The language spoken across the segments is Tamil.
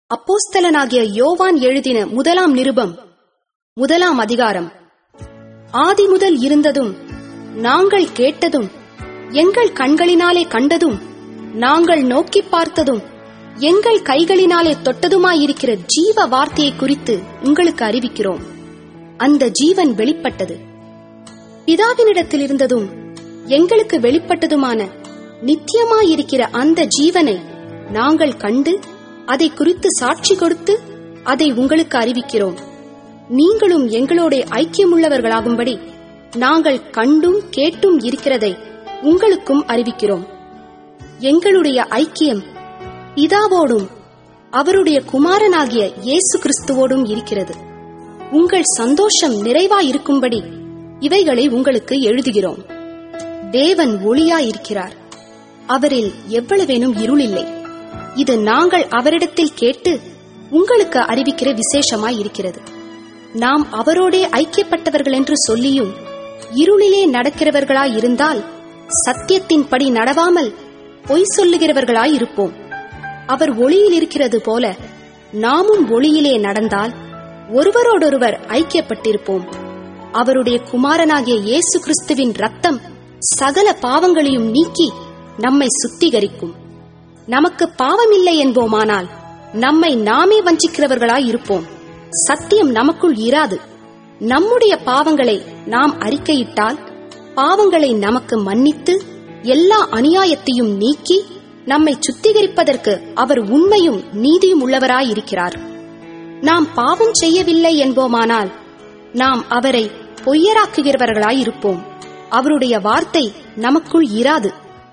அப்போஸ்தலனாகிய யோவான் எழுதின முதலாம் நிருபம் முதலாம் அதிகாரம் ஆதி முதல் இருந்ததும் நாங்கள் கேட்டதும் எங்கள் கண்களினாலே கண்டதும் நாங்கள் நோக்கி பார்த்ததும் எங்கள் கைகளினாலே தொட்டதுமாயிருக்கிற ஜீவ வார்த்தையை குறித்து உங்களுக்கு அறிவிக்கிறோம் அந்த ஜீவன் வெளிப்பட்டது பிதாவினிடத்தில் இருந்ததும் எங்களுக்கு வெளிப்பட்டதுமான நித்தியமாயிருக்கிற அந்த ஜீவனை நாங்கள் கண்டு அதை குறித்து சாட்சி கொடுத்து அதை உங்களுக்கு அறிவிக்கிறோம் நீங்களும் எங்களோட ஐக்கியமுள்ளவர்களாகும்படி நாங்கள் கண்டும் கேட்டும் இருக்கிறதை உங்களுக்கும் அறிவிக்கிறோம் எங்களுடைய ஐக்கியம் பிதாவோடும் அவருடைய குமாரனாகிய இயேசு கிறிஸ்துவோடும் இருக்கிறது உங்கள் சந்தோஷம் நிறைவாயிருக்கும்படி இவைகளை உங்களுக்கு எழுதுகிறோம் தேவன் ஒளியாயிருக்கிறார் அவரில் எவ்வளவேனும் இருள் இல்லை இது நாங்கள் அவரிடத்தில் கேட்டு உங்களுக்கு அறிவிக்கிற விசேஷமாய் இருக்கிறது நாம் அவரோடே ஐக்கியப்பட்டவர்கள் என்று சொல்லியும் இருளிலே நடக்கிறவர்களாய் இருந்தால் சத்தியத்தின்படி நடவாமல் பொய் சொல்லுகிறவர்களாய் இருப்போம் அவர் ஒளியில் இருக்கிறது போல நாமும் ஒளியிலே நடந்தால் ஒருவரோடொருவர் ஐக்கியப்பட்டிருப்போம் அவருடைய குமாரனாகிய இயேசு கிறிஸ்துவின் ரத்தம் சகல பாவங்களையும் நீக்கி நம்மை சுத்திகரிக்கும் நமக்கு பாவமில்லை என்போமானால் நம்மை நாமே வஞ்சிக்கிறவர்களாய் இருப்போம் சத்தியம் நமக்குள் இராது நம்முடைய பாவங்களை நாம் அறிக்கையிட்டால் பாவங்களை நமக்கு மன்னித்து எல்லா அநியாயத்தையும் நீக்கி நம்மை சுத்திகரிப்பதற்கு அவர் உண்மையும் நீதியும் உள்ளவராயிருக்கிறார் நாம் பாவம் செய்யவில்லை என்போமானால் நாம் அவரை பொய்யராக்குகிறவர்களாயிருப்போம் அவருடைய வார்த்தை நமக்குள் இராது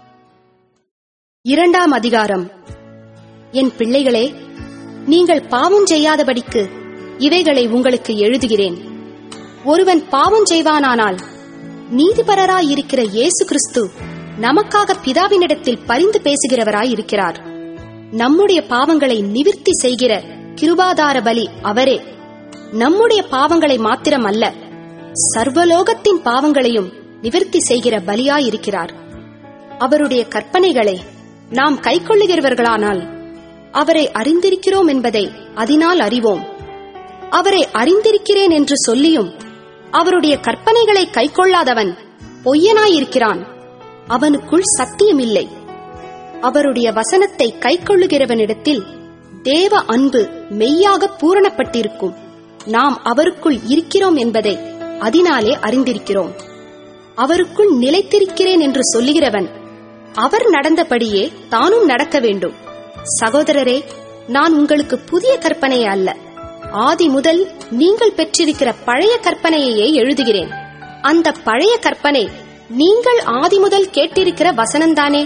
இரண்டாம் அதிகாரம் என் பிள்ளைகளே நீங்கள் பாவம் செய்யாதபடிக்கு இவைகளை உங்களுக்கு எழுதுகிறேன் ஒருவன் பாவம் செய்வானானால் நீதிபரராயிருக்கிற இயேசு கிறிஸ்து நமக்காக பிதாவினிடத்தில் பரிந்து பேசுகிறவராய் இருக்கிறார் நம்முடைய பாவங்களை நிவிர்த்தி செய்கிற கிருபாதார பலி அவரே நம்முடைய பாவங்களை மாத்திரம் அல்ல சர்வலோகத்தின் பாவங்களையும் நிவிர்த்தி செய்கிற பலியாயிருக்கிறார் அவருடைய கற்பனைகளை நாம் கைக்கொள்ளுகிறவர்களானால் அவரை அறிந்திருக்கிறோம் என்பதை அதனால் அறிவோம் அவரை அறிந்திருக்கிறேன் என்று சொல்லியும் அவருடைய கற்பனைகளை கைக்கொள்ளாதவன் பொய்யனாயிருக்கிறான் அவனுக்குள் சத்தியமில்லை அவருடைய வசனத்தை கைக்கொள்ளுகிறவனிடத்தில் தேவ அன்பு மெய்யாக பூரணப்பட்டிருக்கும் நாம் அவருக்குள் இருக்கிறோம் என்பதை அதனாலே அறிந்திருக்கிறோம் அவருக்குள் நிலைத்திருக்கிறேன் என்று சொல்லுகிறவன் அவர் நடந்தபடியே தானும் நடக்க வேண்டும் சகோதரரே நான் உங்களுக்கு புதிய கற்பனையே அல்ல ஆதி முதல் நீங்கள் பெற்றிருக்கிற பழைய கற்பனையையே எழுதுகிறேன் அந்த பழைய கற்பனை நீங்கள் ஆதி முதல் கேட்டிருக்கிற வசனம்தானே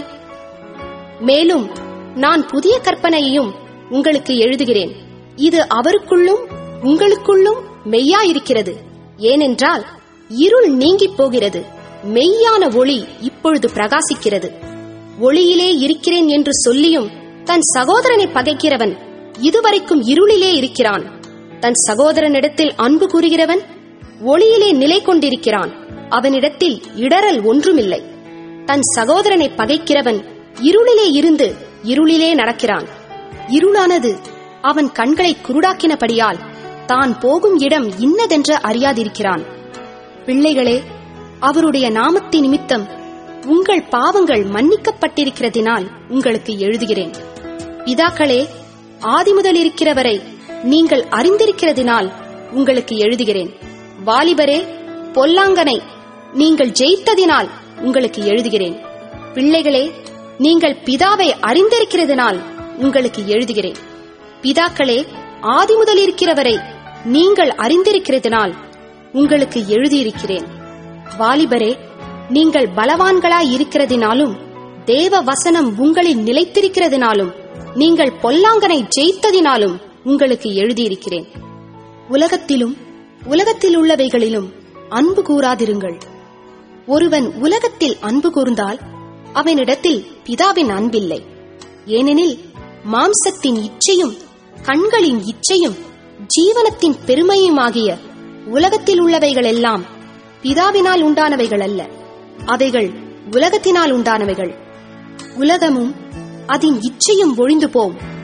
மேலும் நான் புதிய கற்பனையையும் உங்களுக்கு எழுதுகிறேன் இது அவருக்குள்ளும் உங்களுக்குள்ளும் மெய்யாயிருக்கிறது ஏனென்றால் இருள் நீங்கிப் போகிறது மெய்யான ஒளி இப்பொழுது பிரகாசிக்கிறது ஒளியிலே இருக்கிறேன் என்று சொல்லியும் தன் சகோதரனை பகைக்கிறவன் இதுவரைக்கும் இருளிலே இருக்கிறான் தன் சகோதரனிடத்தில் அன்பு கூறுகிறவன் ஒளியிலே நிலை கொண்டிருக்கிறான் அவனிடத்தில் இடரல் ஒன்றுமில்லை தன் சகோதரனை பகைக்கிறவன் இருளிலே இருந்து இருளிலே நடக்கிறான் இருளானது அவன் கண்களை குருடாக்கினபடியால் தான் போகும் இடம் இன்னதென்று அறியாதிருக்கிறான் பிள்ளைகளே அவருடைய நாமத்தின் நிமித்தம் உங்கள் பாவங்கள் மன்னிக்கப்பட்டிருக்கிறதினால் உங்களுக்கு எழுதுகிறேன் பிதாக்களே ஆதிமுதல் இருக்கிறவரை நீங்கள் அறிந்திருக்கிறதினால் உங்களுக்கு எழுதுகிறேன் வாலிபரே பொல்லாங்கனை நீங்கள் ஜெயித்ததினால் உங்களுக்கு எழுதுகிறேன் பிள்ளைகளே நீங்கள் பிதாவை அறிந்திருக்கிறதினால் உங்களுக்கு எழுதுகிறேன் பிதாக்களே ஆதிமுதல் இருக்கிறவரை நீங்கள் அறிந்திருக்கிறதினால் உங்களுக்கு எழுதியிருக்கிறேன் வாலிபரே நீங்கள் பலவான்களாய் இருக்கிறதினாலும் தேவ வசனம் உங்களில் நிலைத்திருக்கிறதினாலும் நீங்கள் பொல்லாங்கனை ஜெயித்ததினாலும் உங்களுக்கு எழுதியிருக்கிறேன் உலகத்திலும் உலகத்தில் உள்ளவைகளிலும் அன்பு கூறாதிருங்கள் ஒருவன் உலகத்தில் அன்பு கூர்ந்தால் அவனிடத்தில் பிதாவின் அன்பில்லை ஏனெனில் மாம்சத்தின் இச்சையும் கண்களின் இச்சையும் ஜீவனத்தின் பெருமையுமாகிய உலகத்தில் உள்ளவைகள் எல்லாம் பிதாவினால் உண்டானவைகள் அல்ல அவைகள் உலகத்தினால் உண்டானவைகள் உலகமும் அதன் இச்சையும் ஒழிந்து போம்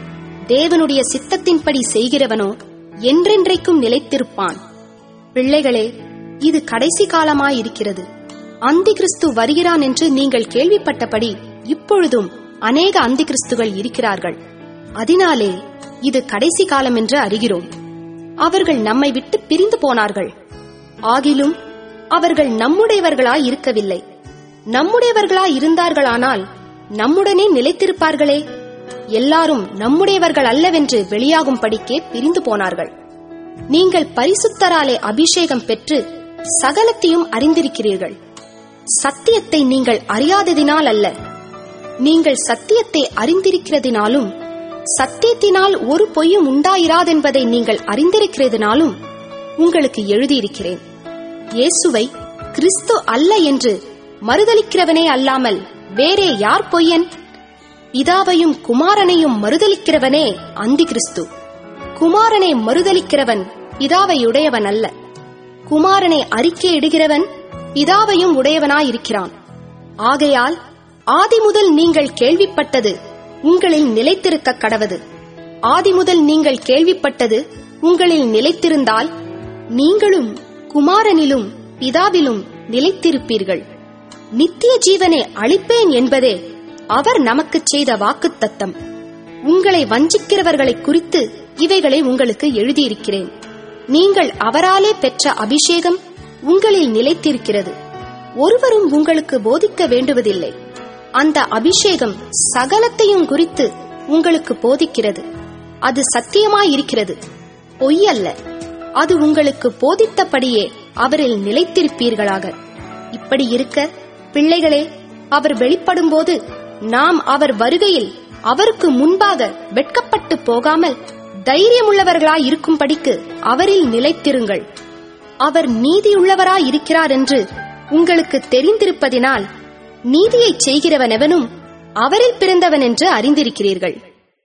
தேவனுடைய சித்தத்தின்படி செய்கிறவனோ என்றென்றைக்கும் நிலைத்திருப்பான் பிள்ளைகளே இது கடைசி காலமாயிருக்கிறது அந்தி கிறிஸ்து வருகிறான் என்று நீங்கள் கேள்விப்பட்டபடி இப்பொழுதும் அநேக அந்தி கிறிஸ்துகள் இருக்கிறார்கள் அதனாலே இது கடைசி காலம் என்று அறிகிறோம் அவர்கள் நம்மை விட்டு பிரிந்து போனார்கள் ஆகிலும் அவர்கள் நம்முடையவர்களாய் இருக்கவில்லை நம்முடையவர்களாய் இருந்தார்களானால் நம்முடனே நிலைத்திருப்பார்களே எல்லாரும் நம்முடையவர்கள் அல்லவென்று வெளியாகும் படிக்கே பிரிந்து போனார்கள் நீங்கள் பரிசுத்தராலே அபிஷேகம் பெற்று சகலத்தையும் அறிந்திருக்கிறீர்கள் சத்தியத்தை நீங்கள் அறியாததினால் அல்ல நீங்கள் சத்தியத்தை அறிந்திருக்கிறதினாலும் சத்தியத்தினால் ஒரு பொய்யும் உண்டாயிராதென்பதை நீங்கள் அறிந்திருக்கிறதினாலும் உங்களுக்கு எழுதியிருக்கிறேன் இயேசுவை கிறிஸ்து அல்ல என்று மறுதலிக்கிறவனே அல்லாமல் வேறே யார் பொய்யன் பிதாவையும் குமாரனையும் மறுதலிக்கிறவனே அந்தி கிறிஸ்து குமாரனை மறுதலிக்கிறவன் பிதாவை உடையவன் அல்ல குமாரனை அறிக்கையிடுகிறவன் பிதாவையும் உடையவனாயிருக்கிறான் ஆகையால் ஆதி முதல் நீங்கள் கேள்விப்பட்டது உங்களில் நிலைத்திருக்க கடவது ஆதி முதல் நீங்கள் கேள்விப்பட்டது உங்களில் நிலைத்திருந்தால் நீங்களும் குமாரனிலும் பிதாவிலும் நிலைத்திருப்பீர்கள் நித்திய ஜீவனை அளிப்பேன் என்பதே அவர் நமக்குச் செய்த வாக்குத்தத்தம் உங்களை வஞ்சிக்கிறவர்களை குறித்து இவைகளை உங்களுக்கு எழுதியிருக்கிறேன் நீங்கள் அவராலே பெற்ற அபிஷேகம் உங்களில் நிலைத்திருக்கிறது ஒருவரும் உங்களுக்கு போதிக்க வேண்டுவதில்லை அந்த அபிஷேகம் சகலத்தையும் குறித்து உங்களுக்கு போதிக்கிறது அது சத்தியமாயிருக்கிறது பொய்யல்ல அது உங்களுக்கு போதித்தபடியே அவரில் நிலைத்திருப்பீர்களாக இப்படி இருக்க பிள்ளைகளே அவர் வெளிப்படும்போது நாம் அவர் வருகையில் அவருக்கு முன்பாக வெட்கப்பட்டு போகாமல் தைரியமுள்ளவர்களாய் இருக்கும்படிக்கு அவரில் நிலைத்திருங்கள் அவர் நீதியுள்ளவராய் இருக்கிறார் என்று உங்களுக்கு தெரிந்திருப்பதினால் நீதியைச் செய்கிறவனெவனும் அவரில் பிறந்தவன் என்று அறிந்திருக்கிறீர்கள்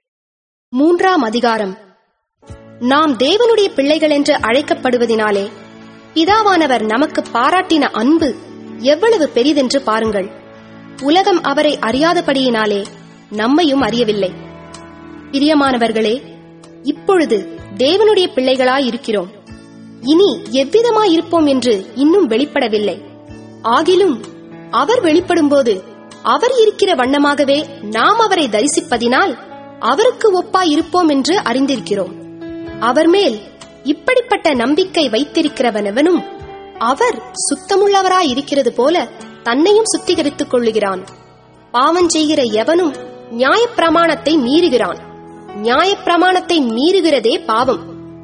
மூன்றாம் அதிகாரம் நாம் தேவனுடைய பிள்ளைகள் என்று அழைக்கப்படுவதினாலே பிதாவானவர் நமக்கு பாராட்டின அன்பு எவ்வளவு பெரிதென்று பாருங்கள் உலகம் அவரை அறியாதபடியினாலே நம்மையும் அறியவில்லை பிரியமானவர்களே இப்பொழுது தேவனுடைய பிள்ளைகளாய் இருக்கிறோம் இனி எவ்விதமாயிருப்போம் என்று இன்னும் வெளிப்படவில்லை ஆகிலும் அவர் வெளிப்படும்போது அவர் இருக்கிற வண்ணமாகவே நாம் அவரை தரிசிப்பதினால் அவருக்கு ஒப்பாய் இருப்போம் என்று அறிந்திருக்கிறோம் அவர் மேல் இப்படிப்பட்ட நம்பிக்கை வைத்திருக்கிறவனவனும் அவர் சுத்தமுள்ளவராய் இருக்கிறது போல தன்னையும் சுத்திகரித்துக் கொள்ளுகிறான் பாவம் செய்கிற எவனும் நியாயப்பிரமாணத்தை மீறுகிறான் நியாயப்பிரமாணத்தை மீறுகிறதே பாவம்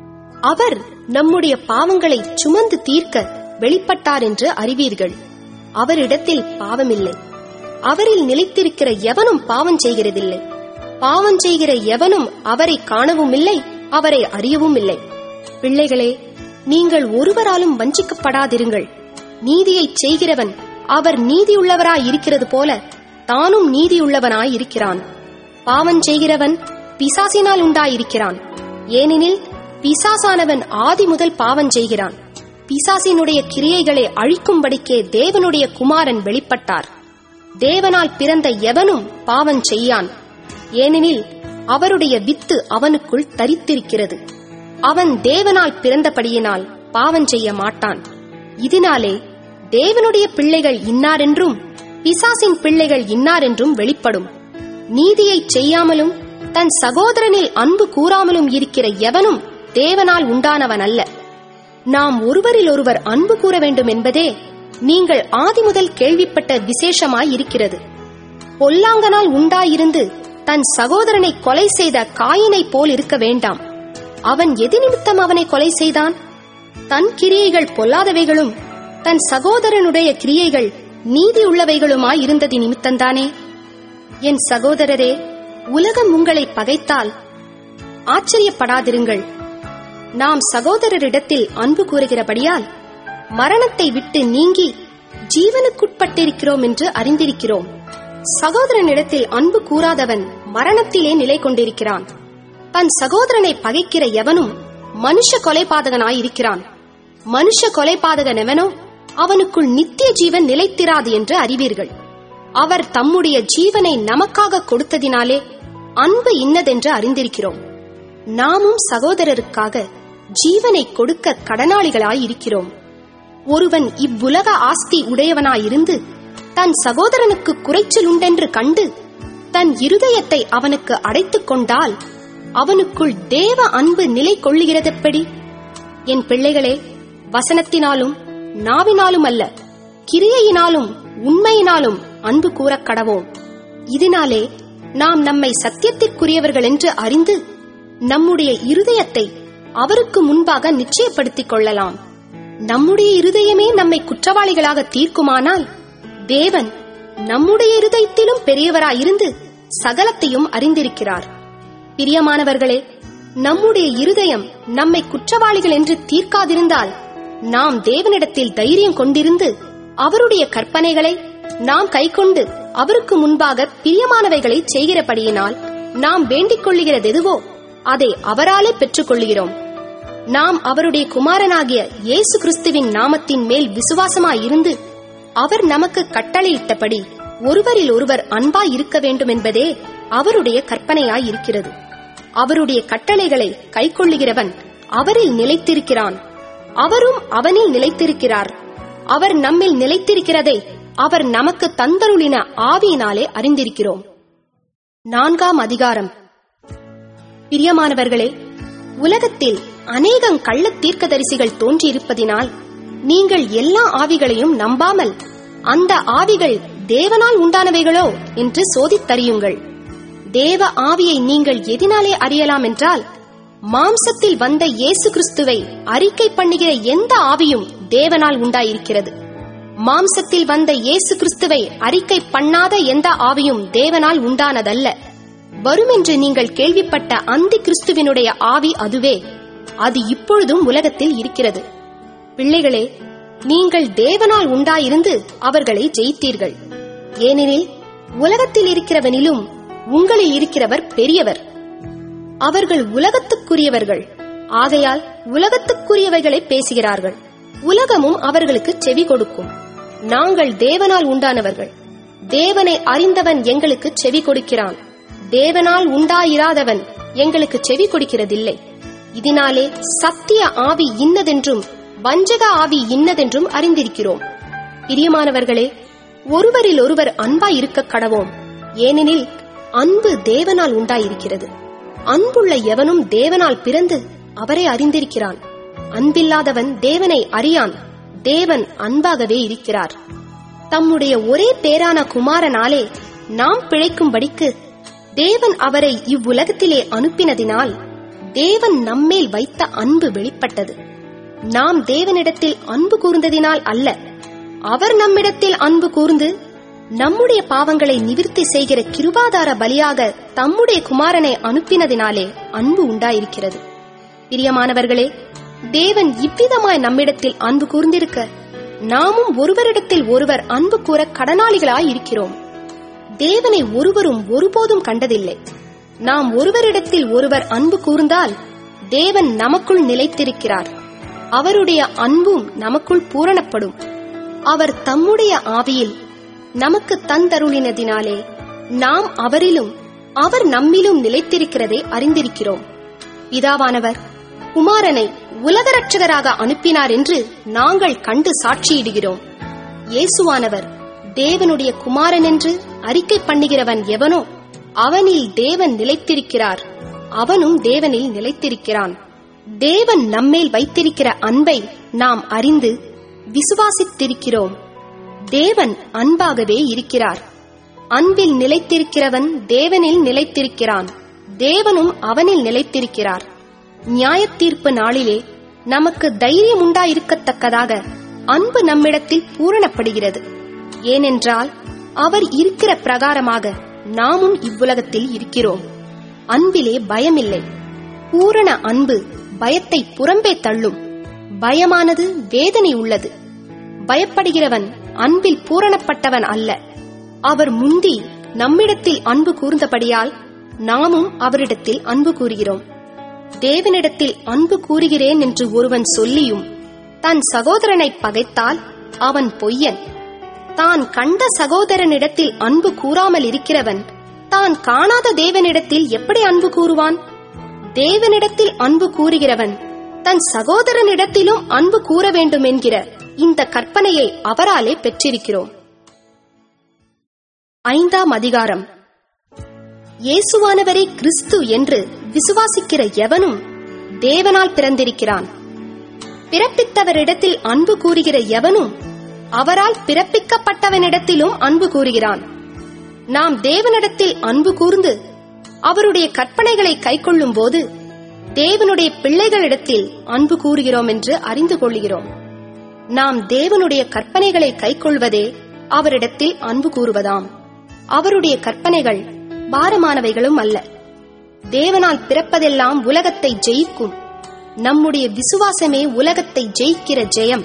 அவர் நம்முடைய பாவங்களை சுமந்து தீர்க்க வெளிப்பட்டார் என்று அறிவீர்கள் அவரிடத்தில் பாவமில்லை அவரில் நிலைத்திருக்கிற எவனும் பாவம் செய்கிறதில்லை பாவம் செய்கிற எவனும் அவரை காணவும் இல்லை அவரை அறியவும் இல்லை பிள்ளைகளே நீங்கள் ஒருவராலும் வஞ்சிக்கப்படாதிருங்கள் நீதியைச் செய்கிறவன் அவர் நீதியுள்ளவராய் இருக்கிறது போல தானும் நீதியுள்ளவனாய் இருக்கிறான் பாவம் செய்கிறவன் பிசாசினால் உண்டாயிருக்கிறான் ஏனெனில் பிசாசானவன் ஆதி முதல் பாவம் செய்கிறான் பிசாசினுடைய கிரியைகளை அழிக்கும்படிக்கே தேவனுடைய குமாரன் வெளிப்பட்டார் தேவனால் பிறந்த எவனும் பாவம் செய்யான் ஏனெனில் அவருடைய வித்து அவனுக்குள் தரித்திருக்கிறது அவன் தேவனால் பிறந்தபடியினால் பாவம் செய்ய மாட்டான் இதனாலே தேவனுடைய பிள்ளைகள் இன்னாரென்றும் பிசாசின் பிள்ளைகள் இன்னாரென்றும் வெளிப்படும் நீதியைச் செய்யாமலும் தன் சகோதரனில் அன்பு கூறாமலும் இருக்கிற எவனும் தேவனால் உண்டானவன் அல்ல நாம் ஒருவரில் ஒருவர் அன்பு கூற வேண்டும் என்பதே நீங்கள் ஆதி முதல் கேள்விப்பட்ட விசேஷமாய் இருக்கிறது பொல்லாங்கனால் உண்டாயிருந்து தன் சகோதரனை கொலை செய்த காயினை போல் இருக்க வேண்டாம் அவன் எது நிமித்தம் அவனை கொலை செய்தான் தன் கிரியைகள் பொல்லாதவைகளும் தன் சகோதரனுடைய கிரியைகள் நீதி உள்ளவைகளுமாய் இருந்தது நிமித்தந்தானே என் சகோதரரே உலகம் உங்களை பகைத்தால் ஆச்சரியப்படாதிருங்கள் நாம் சகோதரரிடத்தில் அன்பு கூறுகிறபடியால் மரணத்தை விட்டு நீங்கி ஜீவனுக்குட்பட்டிருக்கிறோம் என்று அறிந்திருக்கிறோம் சகோதரனிடத்தில் அன்பு கூறாதவன் மரணத்திலே நிலை கொண்டிருக்கிறான் தன் சகோதரனை பகைக்கிற எவனும் மனுஷ கொலைபாதகனாயிருக்கிறான் மனுஷ கொலைபாதகன் எவனோ அவனுக்குள் நித்திய ஜீவன் நிலைத்திராது என்று அறிவீர்கள் அவர் தம்முடைய ஜீவனை நமக்காக கொடுத்ததினாலே அன்பு இன்னதென்று அறிந்திருக்கிறோம் நாமும் சகோதரருக்காக ஜீவனை கொடுக்க கடனாளிகளாய் இருக்கிறோம் ஒருவன் இவ்வுலக ஆஸ்தி உடையவனாயிருந்து தன் சகோதரனுக்கு குறைச்சல் உண்டென்று கண்டு தன் இருதயத்தை அவனுக்கு அடைத்துக் கொண்டால் அவனுக்குள் தேவ அன்பு நிலை கொள்ளுகிறதெப்படி என் பிள்ளைகளே வசனத்தினாலும் நாவினாலும் அல்ல கிரியையினாலும் உண்மையினாலும் அன்பு கூறக் கடவோம் இதனாலே நாம் நம்மை சத்தியத்திற்குரியவர்கள் என்று அறிந்து நம்முடைய இருதயத்தை அவருக்கு முன்பாக நிச்சயப்படுத்திக் கொள்ளலாம் நம்முடைய இருதயமே நம்மை குற்றவாளிகளாக தீர்க்குமானால் தேவன் நம்முடைய இருதயத்திலும் பெரியவராயிருந்து சகலத்தையும் அறிந்திருக்கிறார் பிரியமானவர்களே நம்முடைய இருதயம் நம்மை குற்றவாளிகள் என்று தீர்க்காதிருந்தால் நாம் தேவனிடத்தில் தைரியம் கொண்டிருந்து அவருடைய கற்பனைகளை நாம் கைக்கொண்டு அவருக்கு முன்பாக பிரியமானவைகளை செய்கிறபடியினால் நாம் வேண்டிக் கொள்ளுகிறதெதுவோ அதை அவராலே பெற்றுக் கொள்ளுகிறோம் நாம் அவருடைய குமாரனாகிய இயேசு கிறிஸ்துவின் நாமத்தின் மேல் விசுவாசமாயிருந்து அவர் நமக்கு கட்டளையிட்டபடி ஒருவரில் ஒருவர் அன்பாய் இருக்க வேண்டும் என்பதே அவருடைய கற்பனையாய் இருக்கிறது அவருடைய கட்டளைகளை கைக்கொள்ளுகிறவன் அவரில் நிலைத்திருக்கிறான் அவரும் அவனில் நிலைத்திருக்கிறார் அவர் நம்மில் நிலைத்திருக்கிறதை அவர் நமக்கு தந்தருளின ஆவியினாலே அறிந்திருக்கிறோம் நான்காம் அதிகாரம் பிரியமானவர்களே உலகத்தில் அநேகம் கள்ள தீர்க்கதரிசிகள் தோன்றியிருப்பதினால் நீங்கள் எல்லா ஆவிகளையும் நம்பாமல் அந்த ஆவிகள் தேவனால் உண்டானவைகளோ என்று சோதித்தறியுங்கள் தேவ ஆவியை நீங்கள் எதினாலே அறியலாம் என்றால் மாம்சத்தில் வந்த இயேசு கிறிஸ்துவை அறிக்கை பண்ணுகிற எந்த ஆவியும் தேவனால் உண்டாயிருக்கிறது மாம்சத்தில் வந்த இயேசு கிறிஸ்துவை அறிக்கை பண்ணாத எந்த ஆவியும் தேவனால் உண்டானதல்ல வருமென்று நீங்கள் கேள்விப்பட்ட அந்தி கிறிஸ்துவினுடைய ஆவி அதுவே அது இப்பொழுதும் உலகத்தில் இருக்கிறது பிள்ளைகளே நீங்கள் தேவனால் உண்டாயிருந்து அவர்களை ஜெயித்தீர்கள் ஏனெனில் உலகத்தில் இருக்கிறவனிலும் உங்களில் இருக்கிறவர் பெரியவர் அவர்கள் உலகத்துக்குரியவர்கள் ஆகையால் உலகத்துக்குரியவைகளை பேசுகிறார்கள் உலகமும் அவர்களுக்கு செவி கொடுக்கும் நாங்கள் தேவனால் உண்டானவர்கள் தேவனை அறிந்தவன் எங்களுக்கு செவி கொடுக்கிறான் தேவனால் உண்டாயிராதவன் எங்களுக்கு செவி கொடுக்கிறதில்லை இதனாலே சத்திய ஆவி இன்னதென்றும் வஞ்சக ஆவி இன்னதென்றும் அறிந்திருக்கிறோம் பிரியமானவர்களே ஒருவரில் ஒருவர் அன்பாய் இருக்க கடவோம் ஏனெனில் அன்பு தேவனால் உண்டாயிருக்கிறது அன்புள்ள எவனும் தேவனால் பிறந்து அவரை அறிந்திருக்கிறான் அன்பில்லாதவன் தேவனை அறியான் தேவன் அன்பாகவே இருக்கிறார் தம்முடைய ஒரே பேரான குமாரனாலே நாம் பிழைக்கும்படிக்கு தேவன் அவரை இவ்வுலகத்திலே அனுப்பினதினால் தேவன் நம்மேல் வைத்த அன்பு வெளிப்பட்டது நாம் தேவனிடத்தில் அன்பு கூர்ந்ததினால் அல்ல அவர் நம்மிடத்தில் அன்பு கூர்ந்து நம்முடைய பாவங்களை நிவிர்த்தி செய்கிற கிருபாதார பலியாக தம்முடைய குமாரனை அனுப்பினதினாலே அன்பு உண்டாயிருக்கிறது பிரியமானவர்களே தேவன் இவ்விதமாய் நம்மிடத்தில் அன்பு கூர்ந்திருக்க நாமும் ஒருவரிடத்தில் ஒருவர் அன்பு கூற கடனாளிகளாய் இருக்கிறோம் தேவனை ஒருவரும் ஒருபோதும் கண்டதில்லை நாம் ஒருவரிடத்தில் ஒருவர் அன்பு கூர்ந்தால் தேவன் நமக்குள் நிலைத்திருக்கிறார் அவருடைய அன்பும் நமக்குள் பூரணப்படும் அவர் தம்முடைய ஆவியில் நமக்கு தந்தருளினதினாலே நாம் அவரிலும் அவர் நம்மிலும் நிலைத்திருக்கிறதை அறிந்திருக்கிறோம் பிதாவானவர் குமாரனை உலக ரட்சகராக அனுப்பினார் என்று நாங்கள் கண்டு சாட்சியிடுகிறோம் இயேசுவானவர் தேவனுடைய குமாரன் என்று அறிக்கை பண்ணுகிறவன் எவனோ அவனில் தேவன் நிலைத்திருக்கிறார் அவனும் தேவனில் நிலைத்திருக்கிறான் தேவன் நம்மேல் வைத்திருக்கிற அன்பை நாம் அறிந்து விசுவாசித்திருக்கிறோம் தேவன் அன்பாகவே இருக்கிறார் அன்பில் நிலைத்திருக்கிறவன் தேவனில் நிலைத்திருக்கிறான் தேவனும் அவனில் நிலைத்திருக்கிறார் நியாயத்தீர்ப்பு நாளிலே நமக்கு தைரியம் உண்டாயிருக்கத்தக்கதாக அன்பு நம்மிடத்தில் பூரணப்படுகிறது ஏனென்றால் அவர் இருக்கிற பிரகாரமாக நாமும் இவ்வுலகத்தில் இருக்கிறோம் அன்பிலே பயமில்லை பூரண அன்பு பயத்தை புறம்பே தள்ளும் பயமானது வேதனை உள்ளது பயப்படுகிறவன் அன்பில் பூரணப்பட்டவன் அல்ல அவர் முந்தி நம்மிடத்தில் அன்பு கூர்ந்தபடியால் நாமும் அவரிடத்தில் அன்பு கூறுகிறோம் தேவனிடத்தில் அன்பு கூறுகிறேன் என்று ஒருவன் சொல்லியும் தன் சகோதரனை பகைத்தால் அவன் பொய்யன் தான் கண்ட சகோதரனிடத்தில் அன்பு கூறாமல் இருக்கிறவன் தான் காணாத தேவனிடத்தில் எப்படி அன்பு கூறுவான் தேவனிடத்தில் அன்பு கூறுகிறவன் தன் சகோதரனிடத்திலும் அன்பு கூற வேண்டும் என்கிற இந்த கற்பனையை அவராலே பெற்றிருக்கிறோம் ஐந்தாம் அதிகாரம் இயேசுவானவரே கிறிஸ்து என்று விசுவாசிக்கிற எவனும் தேவனால் பிறந்திருக்கிறான் பிறப்பித்தவரிடத்தில் அன்பு கூறுகிற எவனும் அவரால் பிறப்பிக்கப்பட்டவனிடத்திலும் அன்பு கூறுகிறான் நாம் தேவனிடத்தில் அன்பு கூர்ந்து அவருடைய கற்பனைகளை கைக்கொள்ளும் போது தேவனுடைய பிள்ளைகளிடத்தில் அன்பு கூறுகிறோம் என்று அறிந்து கொள்கிறோம் நாம் தேவனுடைய கற்பனைகளை கைக்கொள்வதே அவரிடத்தில் அன்பு கூறுவதாம் அவருடைய கற்பனைகள் பாரமானவைகளும் அல்ல தேவனால் பிறப்பதெல்லாம் உலகத்தை ஜெயிக்கும் நம்முடைய விசுவாசமே உலகத்தை ஜெயிக்கிற ஜெயம்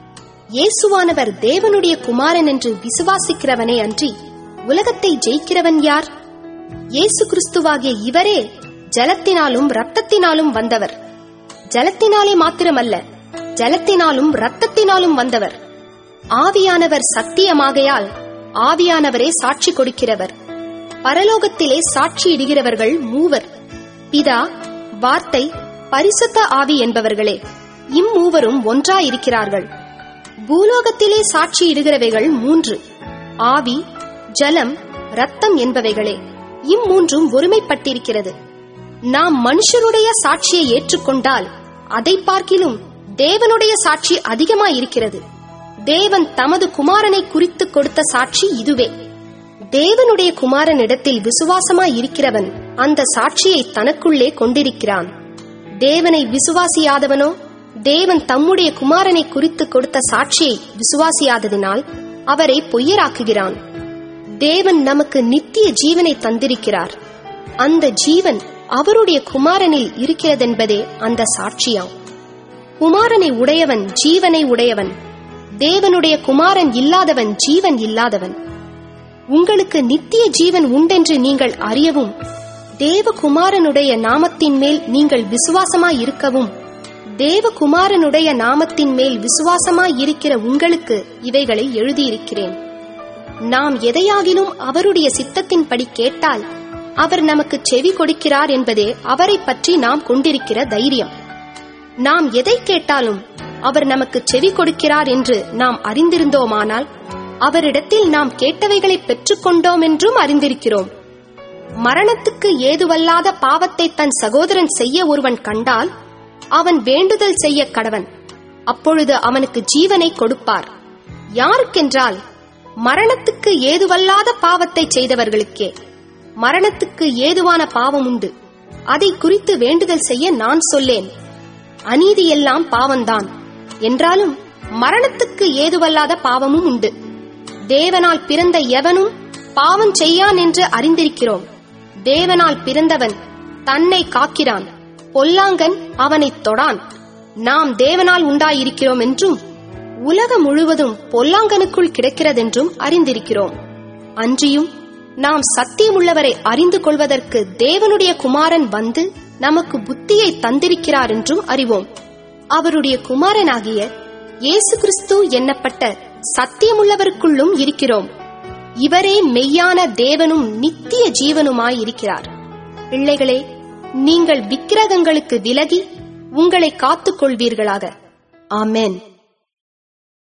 இயேசுவானவர் தேவனுடைய குமாரன் என்று விசுவாசிக்கிறவனே அன்றி உலகத்தை ஜெயிக்கிறவன் யார் இயேசு கிறிஸ்துவாகிய இவரே ஜலத்தினாலும் இரத்தத்தினாலும் வந்தவர் ஜலத்தினாலே மாத்திரமல்ல ஜலத்தினாலும் இரத்தத்தினாலும் வந்தவர் ஆவியானவர் சத்தியமாகையால் ஆவியானவரே சாட்சி கொடுக்கிறவர் பரலோகத்திலே சாட்சியிடுகிறவர்கள் மூவர் பிதா வார்த்தை பரிசுத்த ஆவி என்பவர்களே இம்மூவரும் ஒன்றாயிருக்கிறார்கள் பூலோகத்திலே சாட்சியிடுகிறவைகள் மூன்று ஆவி ஜலம் ரத்தம் என்பவைகளே இம்மூன்றும் ஒருமைப்பட்டிருக்கிறது நாம் மனுஷருடைய சாட்சியை ஏற்றுக்கொண்டால் அதை பார்க்கிலும் தேவனுடைய சாட்சி அதிகமாயிருக்கிறது தேவன் தமது குமாரனை குறித்து கொடுத்த சாட்சி இதுவே தேவனுடைய குமாரனிடத்தில் விசுவாசமாய் இருக்கிறவன் அந்த சாட்சியை தனக்குள்ளே கொண்டிருக்கிறான் தேவனை விசுவாசியாதவனோ தேவன் தம்முடைய குமாரனை குறித்து கொடுத்த சாட்சியை விசுவாசியாததினால் அவரை பொய்யராக்குகிறான் தேவன் நமக்கு நித்திய ஜீவனை தந்திருக்கிறார் அந்த ஜீவன் அவருடைய குமாரனில் இருக்கிறதென்பதே அந்த சாட்சியாம் குமாரனை உடையவன் ஜீவனை உடையவன் தேவனுடைய குமாரன் இல்லாதவன் ஜீவன் இல்லாதவன் உங்களுக்கு நித்திய ஜீவன் உண்டென்று நீங்கள் அறியவும் தேவகுமாரனுடைய நாமத்தின் மேல் நீங்கள் விசுவாசமாய் இருக்கவும் தேவகுமாரனுடைய நாமத்தின் மேல் விசுவாசமாய் இருக்கிற உங்களுக்கு இவைகளை எழுதியிருக்கிறேன் நாம் எதையாகிலும் அவருடைய சித்தத்தின்படி கேட்டால் அவர் நமக்கு செவி கொடுக்கிறார் என்பதே அவரை பற்றி நாம் கொண்டிருக்கிற தைரியம் நாம் எதை கேட்டாலும் அவர் நமக்கு செவி கொடுக்கிறார் என்று நாம் அறிந்திருந்தோமானால் அவரிடத்தில் நாம் கேட்டவைகளை பெற்றுக்கொண்டோம் என்றும் அறிந்திருக்கிறோம் மரணத்துக்கு ஏதுவல்லாத பாவத்தை தன் சகோதரன் செய்ய ஒருவன் கண்டால் அவன் வேண்டுதல் செய்ய கடவன் அப்பொழுது அவனுக்கு ஜீவனை கொடுப்பார் யாருக்கென்றால் மரணத்துக்கு ஏதுவல்லாத பாவத்தை செய்தவர்களுக்கே மரணத்துக்கு ஏதுவான பாவம் உண்டு அதை குறித்து வேண்டுதல் செய்ய நான் சொல்லேன் அநீதியெல்லாம் பாவம்தான் என்றாலும் மரணத்துக்கு ஏதுவல்லாத பாவமும் உண்டு தேவனால் பிறந்த எவனும் பாவம் செய்யான் என்று அறிந்திருக்கிறோம் தேவனால் பிறந்தவன் தன்னை காக்கிறான் பொல்லாங்கன் அவனை தொடான் நாம் தேவனால் உண்டாயிருக்கிறோம் என்றும் உலகம் முழுவதும் பொல்லாங்கனுக்குள் கிடக்கிறதென்றும் அறிந்திருக்கிறோம் அன்றியும் நாம் சத்தியமுள்ளவரை அறிந்து கொள்வதற்கு தேவனுடைய குமாரன் வந்து நமக்கு புத்தியை தந்திருக்கிறார் என்றும் அறிவோம் அவருடைய குமாரனாகிய இயேசு கிறிஸ்து என்னப்பட்ட சத்தியமுள்ளவருக்குள்ளும் இருக்கிறோம் இவரே மெய்யான தேவனும் நித்திய ஜீவனுமாயிருக்கிறார் பிள்ளைகளே நீங்கள் விக்கிரகங்களுக்கு விலகி உங்களை காத்துக் கொள்வீர்களாக ஆமென்